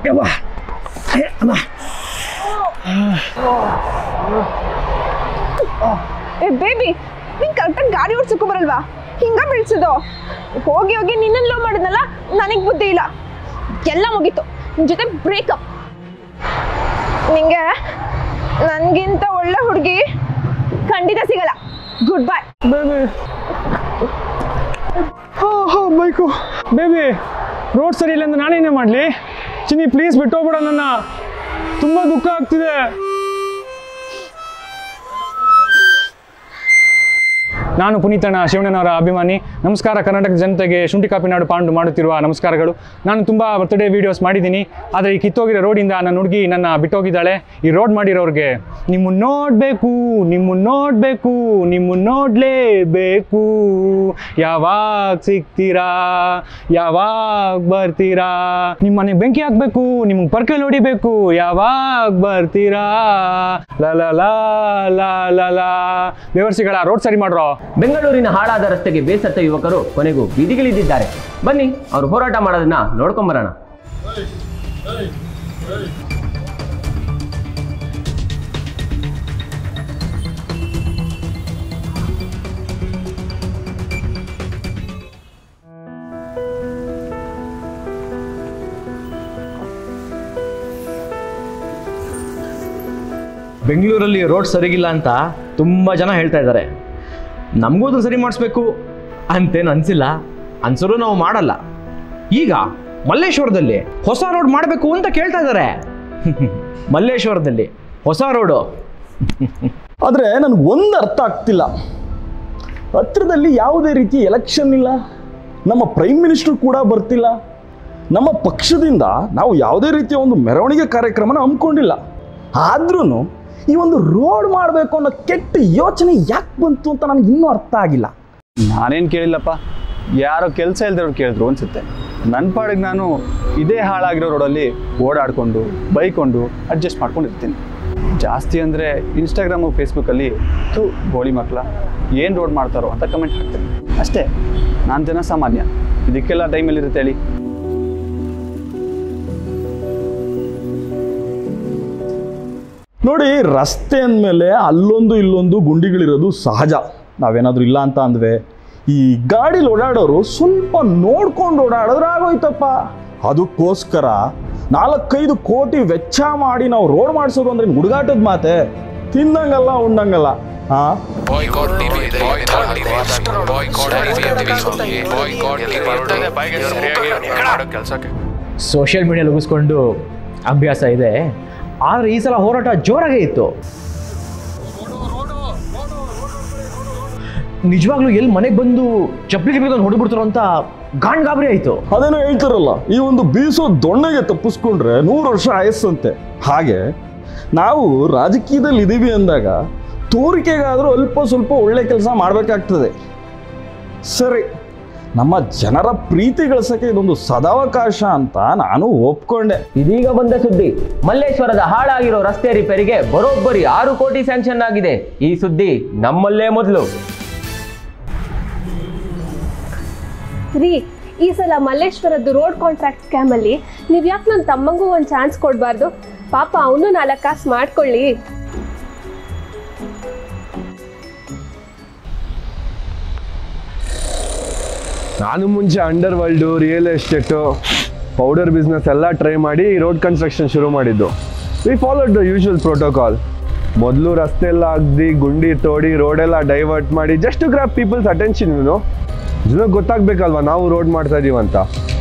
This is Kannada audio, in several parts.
ಯವ್ವ ಏ, ಅಮ್ಮ ಏ ಬೇಬಿ ನೀನ್ ಕರೆಕ್ಟಾಗಿ ಗಾಡಿ ಓಡ್ಸಕ್ಕೂ ಬರಲ್ವಾ ಹಿಂಗ ಬೀಳ್ಸೋದು ಹೋಗಿ ಹೋಗಿ ನಿನ್ನನ್ನು ಲವ್ ಮಾಡಿದ್ನಲ್ಲ ನನಗ್ ಬುದ್ಧಿ ಇಲ್ಲ ಎಲ್ಲ ಮುಗೀತು ನಿನ್ ಜೊತೆ ಬ್ರೇಕಪ್ ನಿಂಗೆ ನನ್ಗಿಂತ ಒಳ್ಳೆ ಹುಡುಗಿ ಖಂಡಿತ ಸಿಗಲ್ಲ ಗುಡ್ ಬೈ ಬೇಬಿ ಹಾಂ ಹಾಂ ಬೈಕು ಬೇಬಿ ರೋಡ್ ಸರಿ ಇಲ್ಲ ಅಂದ್ರೆ ನಾನೇನೇ ಮಾಡಲಿ ಚಿನ್ನಿ ಪ್ಲೀಸ್ ಬಿಟ್ಟೋಗ್ಬೇಡ ನನ್ನ ತುಂಬ ದುಃಖ ಆಗ್ತಿದೆ ನಾನು ಪುನೀತಣ್ಣ ಶಿವಣ್ಣನವರ ಅಭಿಮಾನಿ ನಮಸ್ಕಾರ ಕರ್ನಾಟಕ ಜನತೆಗೆ ಶುಂಠಿ ಕಾಪಿ ನಾಡು ಪಾಂಡು ಮಾಡುತ್ತಿರುವ ನಮಸ್ಕಾರಗಳು ನಾನು ತುಂಬ ಬರ್ತ್ಡೇ ವೀಡಿಯೋಸ್ ಮಾಡಿದ್ದೀನಿ ಆದರೆ ಈ ಕಿತ್ತೋಗಿರೋ ರೋಡಿಂದ ನನ್ನ ಹುಡುಗಿ ನನ್ನ ಬಿಟ್ಟೋಗಿದ್ದಾಳೆ ಈ ರೋಡ್ ಮಾಡಿರೋರಿಗೆ ನಿಮ್ಮನ್ನು ನೋಡಬೇಕು ನಿಮ್ಮನ್ನು ನೋಡಬೇಕು ನಿಮ್ಮನ್ನು ನೋಡಲೇಬೇಕು ಯಾವಾಗ ಸಿಗ್ತೀರಾ ಯಾವಾಗ ಬರ್ತೀರಾ ನಿಮ್ಮ ಮನೆಗೆ ಬೆಂಕಿ ಹಾಕ್ಬೇಕು ನಿಮ್ಗೆ ಪರ್ಕಲ್ ಹೊಡಿಬೇಕು ಯಾವಾಗ ಬರ್ತೀರಾ ಲ ಲ ಲ ಲ ಲ ಲ ಬೇವರ್ಸಿಗಳ ರೋಡ್ ಸರಿ ಮಾಡ್ರೋ ಬೆಂಗಳೂರಿನ ಹಾಳಾದ ರಸ್ತೆಗೆ ಬೇಸತ್ತ ಯುವಕರು ಕೊನೆಗೂ ಬೀದಿಗಿಳಿದಿದ್ದಾರೆ ಬನ್ನಿ ಅವರು ಹೋರಾಟ ಮಾಡೋದನ್ನ ನೋಡ್ಕೊಂಬರೋಣ ಬೆಂಗಳೂರಲ್ಲಿ ರೋಡ್ ಸರಿಗಿಲ್ಲ ಅಂತ ತುಂಬ ಜನ ಹೇಳ್ತಾ ಇದ್ದಾರೆ ನಮಗೂ ಅದು ಸರಿ ಮಾಡಿಸ್ಬೇಕು ಅಂತೇನು ಅನಿಸಿಲ್ಲ ಅನ್ಸರು ನಾವು ಮಾಡಲ್ಲ ಈಗ ಮಲ್ಲೇಶ್ವರದಲ್ಲಿ ಹೊಸ ರೋಡ್ ಮಾಡಬೇಕು ಅಂತ ಕೇಳ್ತಾ ಇದ್ದಾರೆ ಮಲ್ಲೇಶ್ವರದಲ್ಲಿ ಹೊಸ ರೋಡು ಆದರೆ ನನಗೆ ಒಂದು ಅರ್ಥ ಆಗ್ತಿಲ್ಲ ಹತ್ರದಲ್ಲಿ ಯಾವುದೇ ರೀತಿ ಎಲೆಕ್ಷನ್ ಇಲ್ಲ ನಮ್ಮ ಪ್ರೈಮ್ ಮಿನಿಸ್ಟರ್ ಕೂಡ ಬರ್ತಿಲ್ಲ ನಮ್ಮ ಪಕ್ಷದಿಂದ ನಾವು ಯಾವುದೇ ರೀತಿಯ ಒಂದು ಮೆರವಣಿಗೆ ಕಾರ್ಯಕ್ರಮನ ಹಮ್ಮಿಕೊಂಡಿಲ್ಲ ಆದ್ರೂ ಈ ಒಂದು ರೋಡ್ ಮಾಡಬೇಕು ಅನ್ನೋ ಕೆಟ್ಟ ಯೋಚನೆ ಯಾಕೆ ಬಂತು ಅಂತ ನನಗೆ ಇನ್ನೂ ಅರ್ಥ ಆಗಿಲ್ಲ ನಾನೇನು ಕೇಳಿಲ್ಲಪ್ಪ ಯಾರೋ ಕೆಲಸ ಇಲ್ದಿರೋರು ಕೇಳಿದ್ರು ಅನ್ಸುತ್ತೆ ನನ್ನ ಪಾಡಿಗೆ ನಾನು ಇದೇ ಹಾಳಾಗಿರೋ ರೋಡಲ್ಲಿ ಓಡಾಡಿಕೊಂಡು ಬೈಕೊಂಡು ಅಡ್ಜಸ್ಟ್ ಮಾಡ್ಕೊಂಡು ಇರ್ತೀನಿ ಜಾಸ್ತಿ ಅಂದರೆ ಇನ್ಸ್ಟಾಗ್ರಾಮು ಫೇಸ್ಬುಕ್ಕಲ್ಲಿ ಥೂ ಗೋಳಿ ಮಕ್ಕಳ ಏನು ರೋಡ್ ಮಾಡ್ತಾರೋ ಅಂತ ಕಮೆಂಟ್ ಹಾಕ್ತೀನಿ ಅಷ್ಟೇ ನಾನು ಜನಸಾಮಾನ್ಯ ಇದಕ್ಕೆಲ್ಲ ಟೈಮಲ್ಲಿ ಇರುತ್ತೆ ಹೇಳಿ ನೋಡಿ ರಸ್ತೆ ಅಂದಮೇಲೆ ಅಲ್ಲೊಂದು ಇಲ್ಲೊಂದು ಗುಂಡಿಗಳಿರೋದು ಸಹಜ ನಾವೇನಾದ್ರೂ ಇಲ್ಲ ಅಂತ ಅಂದ್ವೆ ಈ ಗಾಡಿಲಿ ಓಡಾಡೋರು ಸ್ವಲ್ಪ ನೋಡ್ಕೊಂಡು ಓಡಾಡಿದ್ರೆ ಆಗೋಯ್ತಪ್ಪ ಅದಕ್ಕೋಸ್ಕರ ನಾಲ್ಕೈದು ಕೋಟಿ ವೆಚ್ಚ ಮಾಡಿ ನಾವು ರೋಡ್ ಮಾಡಿಸೋದು ಅಂದ್ರೆ ಹುಡುಗಾಟದ ಮಾತೆ ತಿಂದಂಗಲ್ಲ ಉಂಡಂಗಲ್ಲ ಹಾ Boycott TV ಇದೆ boycott TV boycott TV ಅಂತೀವಿ boycott TV ಮಾಡೋ ಕೆಲಸಕ್ಕೆ ಸೋಷಿಯಲ್ ಮೀಡಿಯಾ ಲುಗಿಸ್ಕೊಂಡು ಅಭ್ಯಾಸ ಇದೆ ಆದರೆ ಈ ಸಲ ಹೋರಾಟ ಜೋರಾಗೇ ಇತ್ತು ನಿಜವಾಗ್ಲೂ ಎಲ್ಲಿ ಮನೆಗೆ ಬಂದು ಚಪ್ಪಲಿ ಗಿಪ್ಪಲಿ ಹೊಡೆದ್ಬಿಡ್ತಾರೋ ಅಂತ ಗಾಂಡ್ ಗಾಬರಿ ಆಯಿತು ಅದೇನೋ ಹೇಳ್ತಾರಲ್ಲ ಈ ಒಂದು ಬೀಸೋ ದೊಣ್ಣೆಗೆ ತಪ್ಪಿಸ್ಕೊಂಡ್ರೆ ನೂರು ವರ್ಷ ಆಯಸ್ಸಂತೆ ಹಾಗೆ ನಾವು ರಾಜಕೀಯದಲ್ಲಿ ಇದ್ದೀವಿ ಅಂದಾಗ ತೋರಿಕೆಗಾದರೂ ಅಲ್ಪ ಸ್ವಲ್ಪ ಒಳ್ಳೆ ಕೆಲಸ ಮಾಡಬೇಕಾಗ್ತದೆ ಸರಿ ನಮ್ಮ ಜನರ ಪ್ರೀತಿ ಗಳಿಸೋಕ್ಕೆ ಇದೊಂದು ಸದಾವಕಾಶ ಅಂತ ನಾನು ಒಪ್ಕೊಂಡೆ ಇದೀಗ ಬಂದ ಸುದ್ದಿ ಮಲ್ಲೇಶ್ವರದ ಹಾಳಾಗಿರೋ ರಸ್ತೆ ರಿಪೇರಿಗೆ ಬರೋಬ್ಬರಿ ಆರು ಕೋಟಿ ಸ್ಯಾಂಕ್ಷನ್ ಆಗಿದೆ ಈ ಸುದ್ದಿ ನಮ್ಮಲ್ಲೇ ಮೊದಲು ರೀ ಈ ಸಲ ಮಲ್ಲೇಶ್ವರದ್ದು ರೋಡ್ ಕಾಂಟ್ರಾಕ್ಟ್ ಸ್ಕ್ಯಾಮಲ್ಲಿ ನೀವು ಯಾಕೆ ನನ್ನ ತಮ್ಮಂಗೂ ಒಂದು ಚಾನ್ಸ್ ಕೊಡಬಾರ್ದು ಪಾಪ ಅವನು ನಾಲ್ಕು ಕಾಸು ಮಾಡ್ಕೊಳ್ಳಿ ನಾನು ಮುಂಚೆ underworld real estate powder business ಎಲ್ಲ ಟ್ರೈ ಮಾಡಿ ರೋಡ್ ಕನ್ಸ್ಟ್ರಕ್ಷನ್ ಶುರು ಮಾಡಿದ್ದು we followed the usual protocol ಮೊದಲು ರಸ್ತೆ ಎಲ್ಲ ಅಗ್ದಿ ಗುಂಡಿ ತೋಡಿ ರೋಡೆಲ್ಲ ಡೈವರ್ಟ್ ಮಾಡಿ just to grab peoples attention ಇವನು ಜನಕ್ಕೆ ಗೊತ್ತಾಗ್ಬೇಕಲ್ವಾ ನಾವು ರೋಡ್ ಮಾಡ್ತಾ ಇದೀವಿ ಅಂತ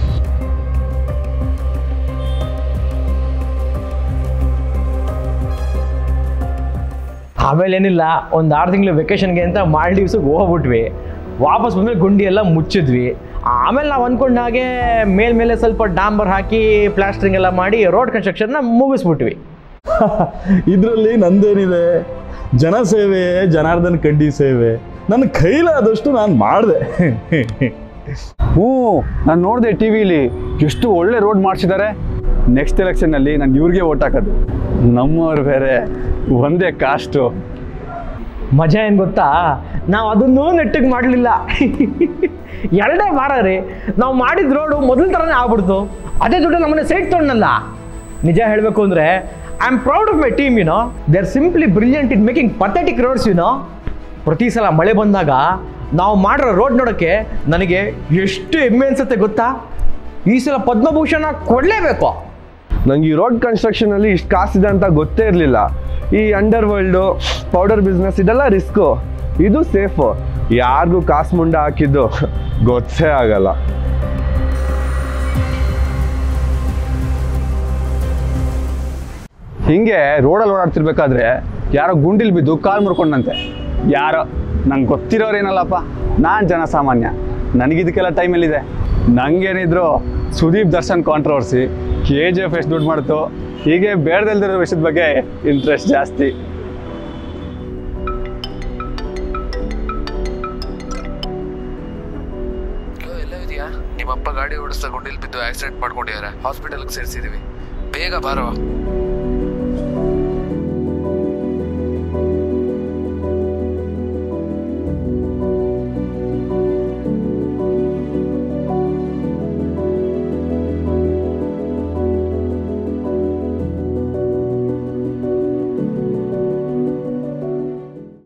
ಆಮೇಲೆ ಏನಿಲ್ಲ ಒಂದು ಆರು ತಿಂಗಳು ವೆಕೇಷನ್ಗೆ ಅಂತ ಮಾಲ್ಡೀವ್ಸಿಗೆ ಹೋಗ್ಬಿಟ್ವಿ ವಾಪಸ್ ಬಂದ್ಮೇಲೆ ಗುಂಡಿ ಎಲ್ಲ ಮುಚ್ಚಿದ್ವಿ ಆಮೇಲೆ ನಾವು ಅಂದ್ಕೊಂಡ ಹಾಗೆ ಮೇಲ್ಮೇಲೆ ಸ್ವಲ್ಪ ಡಾಂಬರ್ ಹಾಕಿ ಪ್ಲಾಸ್ಟ್ರಿಂಗ್ ಎಲ್ಲ ಮಾಡಿ ರೋಡ್ ಕನ್ಸ್ಟ್ರಕ್ಷನ್ನ ಮುಗಿಸ್ಬಿಟ್ವಿ ಇದರಲ್ಲಿ ನಂದೇನಿದೆ ಜನಸೇವೆ ಜನಾರ್ದನ್ ಕಡ್ಡಿ ಸೇವೆ ನನ್ನ ಕೈಲಾದಷ್ಟು ನಾನು ಮಾಡಿದೆ ಹ್ಞೂ ನಾನು ನೋಡಿದೆ ಟಿ ವಿಲಿ ಎಷ್ಟು ಒಳ್ಳೆ ರೋಡ್ ಮಾಡಿಸಿದ್ದಾರೆ ನೆಕ್ಸ್ಟ್ ಎಲೆಕ್ಷನ್ನಲ್ಲಿ ನಾನು ಇವ್ರಿಗೆ ಓಟ್ ಹಾಕೋದು ನಮ್ಮವ್ರು ಬೇರೆ ಒಂದೇ ಕಾಸ್ಟು ಮಜಾ ಏನು ಗೊತ್ತಾ ನಾವು ಅದನ್ನೂ ನೆಟ್ಟಿಗೆ ಮಾಡಲಿಲ್ಲ ಎರಡೇ ವಾರ ರೀ ನಾವು ಮಾಡಿದ ರೋಡು ಮೊದಲ ಥರನೇ ಆಗ್ಬಿಡ್ತು ಅದೇ ದುಡ್ಡು ನಮ್ಮನೆ ಸೈಟ್ ತೊಗೊಂಡಲ್ಲ ನಿಜ ಹೇಳಬೇಕು ಅಂದರೆ I am proud of my team you know they are simply brilliant in making pathetic roads you know ಪ್ರತಿ ಸಲ ಮಳೆ ಬಂದಾಗ ನಾವು ಮಾಡಿರೋ ರೋಡ್ ನೋಡೋಕ್ಕೆ ನನಗೆ ಎಷ್ಟು ಹೆಮ್ಮೆ ಅನ್ಸುತ್ತೆ ಗೊತ್ತಾ ಈ ಸಲ ಪದ್ಮಭೂಷಣ ಕೊಡಲೇಬೇಕು ನಂಗೆ ಈ ರೋಡ್ ಕನ್ಸ್ಟ್ರಕ್ಷನಲ್ಲಿ ಇಷ್ಟು ಕಾಸಿದೆ ಅಂತ ಗೊತ್ತೇ ಇರಲಿಲ್ಲ ಈ ಅಂಡರ್ ವರ್ಲ್ಡು ಪೌಡರ್ ಬಿಸ್ನೆಸ್ ಇದೆಲ್ಲ ರಿಸ್ಕು ಇದು ಸೇಫು ಯಾರಿಗೂ ಕಾಸು ಮುಂಡೆ ಹಾಕಿದ್ದು ಗೊತ್ತೇ ಆಗಲ್ಲ ಹಿಂಗೆ ರೋಡಲ್ಲಿ ಓಡಾಡ್ತಿರ್ಬೇಕಾದ್ರೆ ಯಾರೋ ಗುಂಡಿಲ್ ಬಿದ್ದು ಕಾಲು ಮುರ್ಕೊಂಡಂತೆ ಯಾರೋ ನಂಗೆ ಗೊತ್ತಿರೋರೇನಲ್ಲಪ್ಪ ನಾನು ಜನಸಾಮಾನ್ಯ ನನಗಿದಕ್ಕೆಲ್ಲ ಟೈಮಲ್ಲಿದೆ ನಂಗೇನಿದ್ರು Sudeep Darshan controversy K G F ಎಷ್ಟು ದುಡ್ಡು ಮಾಡ್ತು ಹೀಗೆ ಬೇಡದಲ್ದಿರೋ ವಿಷಯದ ಬಗ್ಗೆ ಇಂಟ್ರೆಸ್ಟ್ ಜಾಸ್ತಿ ಎಲ್ಲ ಇದೆಯಾ ನಿಮ್ಮಪ್ಪ ಗಾಡಿ ಓಡಿಸ್ತಾ ಗುಂಡಿಲ್ ಬಿದ್ದು ಆಕ್ಸಿಡೆಂಟ್ ಮಾಡ್ಕೊಂಡಿದ್ದಾರೆ ಹಾಸ್ಪಿಟಲ್ಗೆ ಸೇರಿಸಿದೀವಿ ಬೇಗ ಬಾರೋ